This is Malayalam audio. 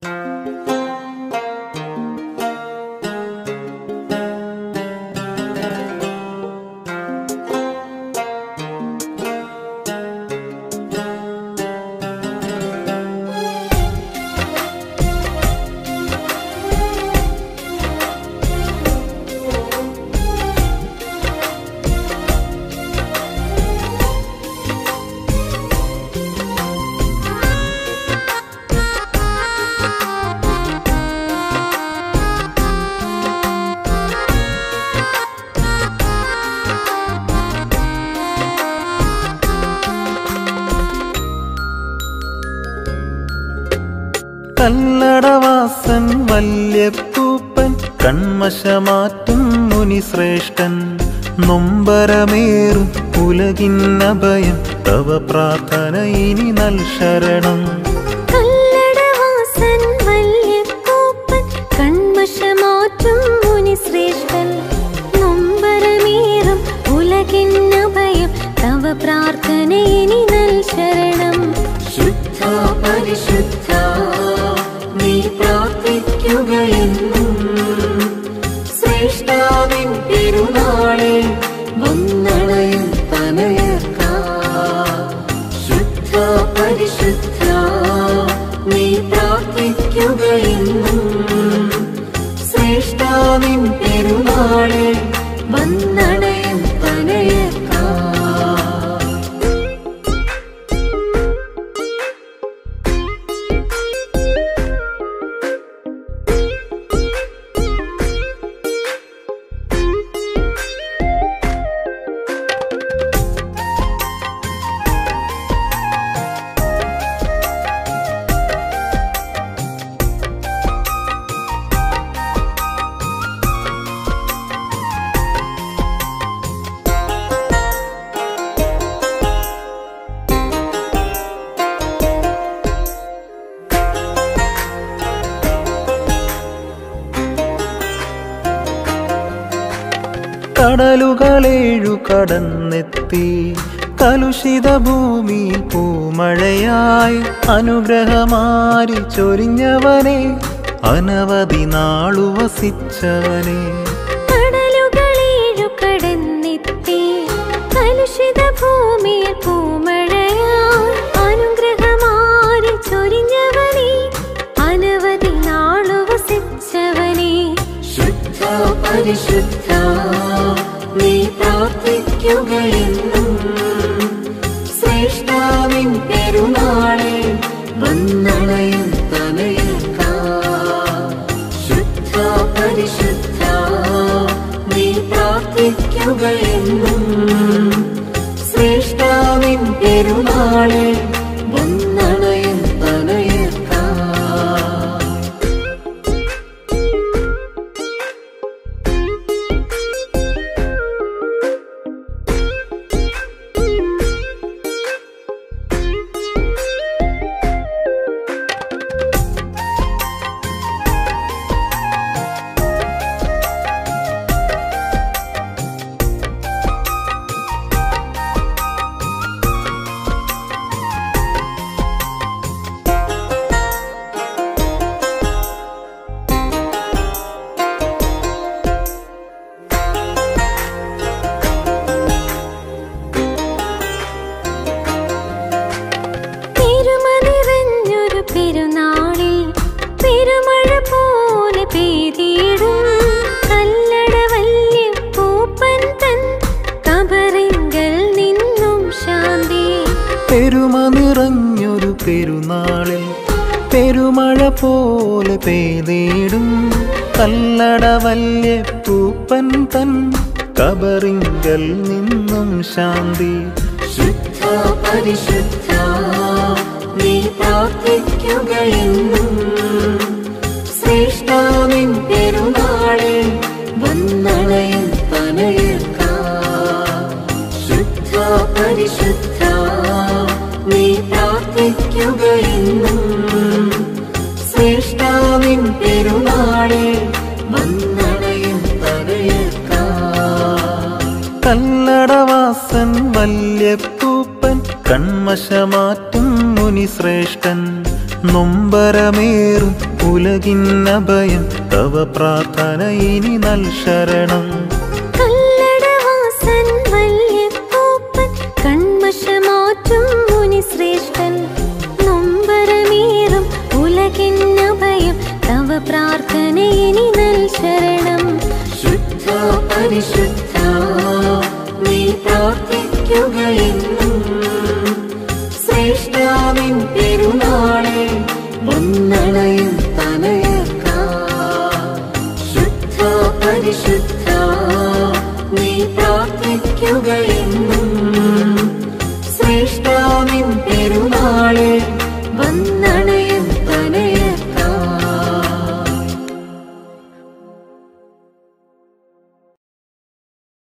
കല്ലടവാസൻ വല്യപ്പൂപ്പൻ കൺമശമാറ്റും മുനിശ്രേഷ്ഠൻ നൊമ്പരമേറും ഉലകിന്നഭയം തവ പ്രാർത്ഥന ഇനി നൽ ശരണം കല്ലടവാസൻ വല്യപ്പൂപ്പൻ കൺമഷമാറ്റും മുനിശ്രേഷ്ഠൻ നൊമ്പരമേറും ഉലകിന്നഭയം തവ പ്രാർത്ഥന ഇനി നൽ ശരണം ശുദ്ധ പരിശുദ്ധ നീ പ്രാർത്ഥിക്കുകയെന്നും ശ്രേഷ്ഠാവിൻ പെരുന്നാളെ വന്നണയും തനയർക്ക ശുദ്ധ പരിശുദ്ധ നീ പ്രാർത്ഥിക്കുകയെന്നും ശ്രേഷ്ഠാവിൻ പെരുന്നാളെ വന്നണയും തനയർക്ക കടലുകളേഴു കടന്നെത്തി കലുഷിത ഭൂമിയിൽ പൂമഴയായി അനുഗ്രഹമാരി ചൊരിഞ്ഞവനെ അനവധി നാളു വസിച്ചവനെ കടലുകളേഴു കടന്നെത്തി കലുഷിത ഭൂമിയിൽ പൂമഴയാൽ അനുഗ്രഹമാരി ചൊരിഞ്ഞവനെ അനവധി നാളു വസിച്ചവനെ ശുദ്ധ പരിശുദ്ധ നീ പ്രാർത്ഥിക്കുകയെന്നും ശ്രേഷ്ഠാവിൻ പെരുന്നാളെ വന്നണയും തനയർക്ക ശുദ്ധ പരിശുദ്ധ നീ പ്രാർത്ഥിക്കുകയെന്നും ശ്രേഷ്ഠാവിൻ പെരുന്നാളെ വന്നണയും തനയർക്ക പെരുമ നിറഞ്ഞൊരു പെരുന്നാളിൽ പെരുമഴ പോലെ പെയ്തിടും കല്ലട വല്യ പൂപ്പൻ തൻ കബറിങ്കൽ നിന്നും ശാന്തി പെരുമ നിറഞ്ഞൊരു പെരുന്നാളിൽ പെരുമഴ പോലെ പെയ്തിടും കല്ലട വല്യ പൂപ്പൻ തൻ കബറിങ്കൽ നിന്നും ശാന്തി ശുദ്ധ പരിശുദ്ധ നീ പ്രാർത്ഥിക്കുകയെന്നും ശ്രേഷ്ഠാവിൻ പെരുന്നാളെ വന്നണയും തനയർക്ക ശുദ്ധ പരിശുദ്ധ നീ പ്രാർത്ഥിക്കുകയെന്നും ശ്രേഷ്ഠാവിൻ പെരുന്നാളെ വന്നണയും തനയർക്ക കല്ലടവാസൻ വല്യപ്പൂപ്പൻ കൺമശമാറ്റും മുനിശ്രേഷ്ഠൻ നൊമ്പരമേറും ഉലകിന്നഭയം തവ പ്രാർത്ഥന ഇനി നൽ ശരണം കല്ലടവാസൻ വല്യപ്പൂപ്പൻ കൺമഷമാറ്റും മുനിശ്രേഷ്ഠൻ നൊമ്പരമേറും ഉലകിന്നഭയം തവ പ്രാർത്ഥന ഇനി നൽ ശരണം ശുദ്ധ പരിശുദ്ധ നീ പ്രാർത്ഥിക്കുകയെന്നും ശ്രേഷ്ഠാവിൻ പെരുന്നാളെ വന്നണയും തനയക്ക ശുദ്ധ പരിശുദ്ധ നീ പ്രാർത്ഥിക്കുകയെന്നും